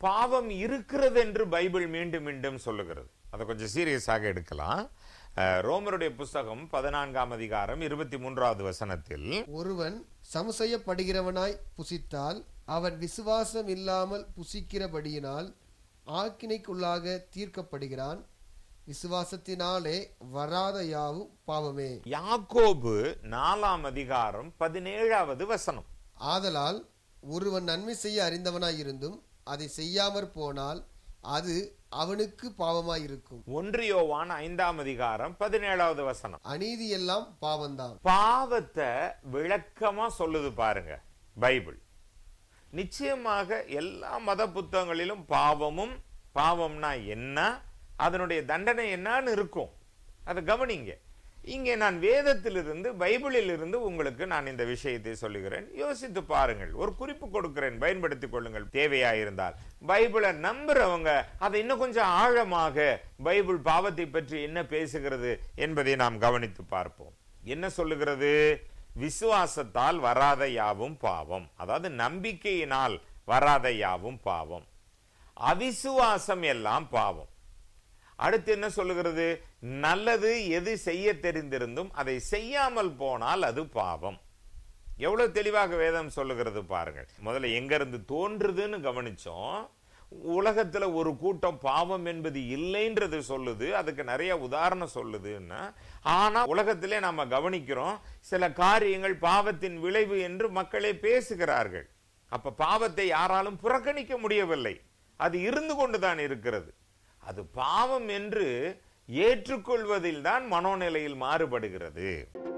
பாவம் இருக்கிறது என்று பைபிள் மீண்டும் மீண்டும் சொல்லுகிறது அதை கொஞ்சம் சீரியஸாக எடுக்கலாம் அஹ், ரோமருடைய புஸ்தகம் பதினான்காம் அதிகாரம் இருபத்தி மூன்றாவது வசனத்தில் ஒருவன் சமசெய்யப்படுகிறவனாய் புசித்தால் அவன் விசுவாசம் இல்லாமல் புசிக்கிறபடியினால் ஆக்கினைக்குள்ளாக தீர்க்கப்படுகிறான் விசுவாசத்தினாலே வராத யாவும் பாவமே யாக்கோபு நாலாம் அதிகாரம் பதினேழாவது வசனம் ஆதலால் ஒருவன் நன்மை செய்ய அறிந்தவனாயிருந்தும் அதை செய்யாமற் போனால் அது அவனுக்கு பாவமாயிருக்கும் ஒன்றியோவான் ஐந்தாம் அதிகாரம் பதினேழாவது வசனம் அநீதி எல்லாம் பாவம்தான் பாவத்தை விளக்கமா சொல்லுது பாருங்க பைபிள் நிச்சயமாக எல்லா மத புத்தகங்களிலும் பாவமும் பாவம்னா என்ன அதனுடைய தண்டனை என்னன்னு இருக்கும் அதை கவனிங்க இங்கே நான் வேதத்திலிருந்து பைபிளில் இருந்து உங்களுக்கு நான் இந்த விஷயத்தை சொல்லுகிறேன் யோசித்து பாருங்கள் ஒரு குறிப்பு கொடுக்கிறேன் பயன்படுத்திக் கொள்ளுங்கள் தேவையாயிருந்தால் பைபிளை நம்புறவங்க அதை இன்னும் கொஞ்சம் ஆழமாக பைபிள் பாவத்தை பற்றி என்ன பேசுகிறது என்பதை நாம் கவனித்து பார்ப்போம் என்ன சொல்லுகிறது விசுவாசத்தால் வராத யாவும் பாவம் அதாவது நம்பிக்கையினால் வராத யாவும் பாவம் அவிசுவாசம் எல்லாம் பாவம் அடுத்து என்ன சொல்லுகிறது நல்லது எது செய்ய தெரிந்திருந்தும் அதை செய்யாமல் போனால் அது பாவம் எவ்வளவு தெளிவாக வேதம் சொல்லுகிறது பாருங்கள் முதல்ல எங்க இருந்து தோன்றுதுன்னு கவனிச்சோம் உலகத்துல ஒரு கூட்டம் பாவம் என்பது இல்லைன்றது சொல்லுது அதுக்கு நிறைய உதாரணம் சொல்லுதுன்னா ஆனா உலகத்திலே நாம கவனிக்கிறோம் சில காரியங்கள் பாவத்தின் விளைவு என்று மக்களே பேசுகிறார்கள் அப்ப பாவத்தை யாராலும் புறக்கணிக்க முடியவில்லை அது இருந்து கொண்டுதான் இருக்கிறது அது பாவம் என்று ஏற்றுக்கொள்வதில் தான் மனோநிலையில் மாறுபடுகிறது